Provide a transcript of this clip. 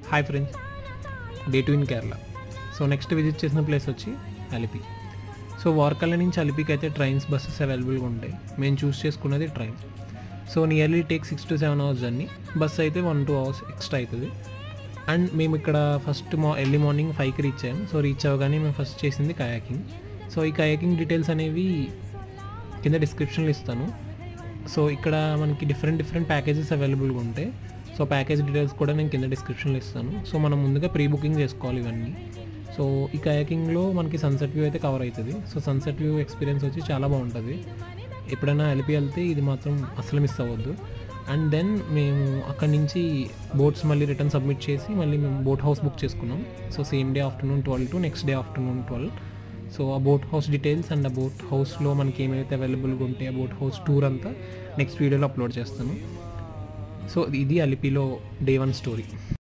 hi friends day two in Kerala so next visit చేసిన place వచ్చి Alleppey so వార్కల్ల నుంచి అలిపికి అయితే ట్రైన్స్ బస్సెస్ అవైలబుల్గా ఉంటాయి మేము చూస్ చేసుకున్నది train so nearly take six to seven hours journey bus అయితే వన్ టూ అవర్స్ ఎక్స్ట్రా అవుతుంది అండ్ మేము ఇక్కడ ఫస్ట్ మా ఎర్లీ మార్నింగ్ ఫైవ్కి రీచ్ అయ్యాం సో రీచ్ అవ్వగానే మేము ఫస్ట్ చేసింది కయాకింగ్ సో ఈ కయాకింగ్ డీటెయిల్స్ అనేవి కింద డిస్క్రిప్షన్లో ఇస్తాను సో ఇక్కడ మనకి డిఫరెంట్ డిఫరెంట్ ప్యాకేజెస్ అవైలబుల్గా ఉంటాయి సో ప్యాకేజ్ డీటెయిల్స్ కూడా నేను కింద డిస్క్రిప్షన్లో ఇస్తాను సో మనం ముందుగా ప్రీ బుకింగ్ చేసుకోవాలి ఇవన్నీ సో ఈ కయాకింగ్లో మనకి సన్సెట్ వ్యూ అయితే కవర్ అవుతుంది సో సన్సెట్ వ్యూ ఎక్స్పీరియన్స్ వచ్చి చాలా బాగుంటుంది ఎప్పుడైనా ఎలిపి వెళ్తే ఇది మాత్రం అసలు మిస్ అవ్వద్దు అండ్ దెన్ మేము అక్కడి నుంచి బోట్స్ మళ్ళీ రిటర్న్ సబ్మిట్ చేసి మళ్ళీ మేము బోట్ హౌస్ బుక్ చేసుకున్నాం so same day afternoon twelve to next day afternoon twelve so ఆ బోట్ హౌస్ డీటెయిల్స్ అండ్ ఆ బోట్ హౌస్లో మనకి ఏమైతే అవైలబుల్గా ఉంటాయి ఆ బోట్ హౌస్ టూర్ అంతా నెక్స్ట్ వీడియోలో అప్లోడ్ చేస్తాను సో ఇది అలిపిలో డే వన్ స్టోరీ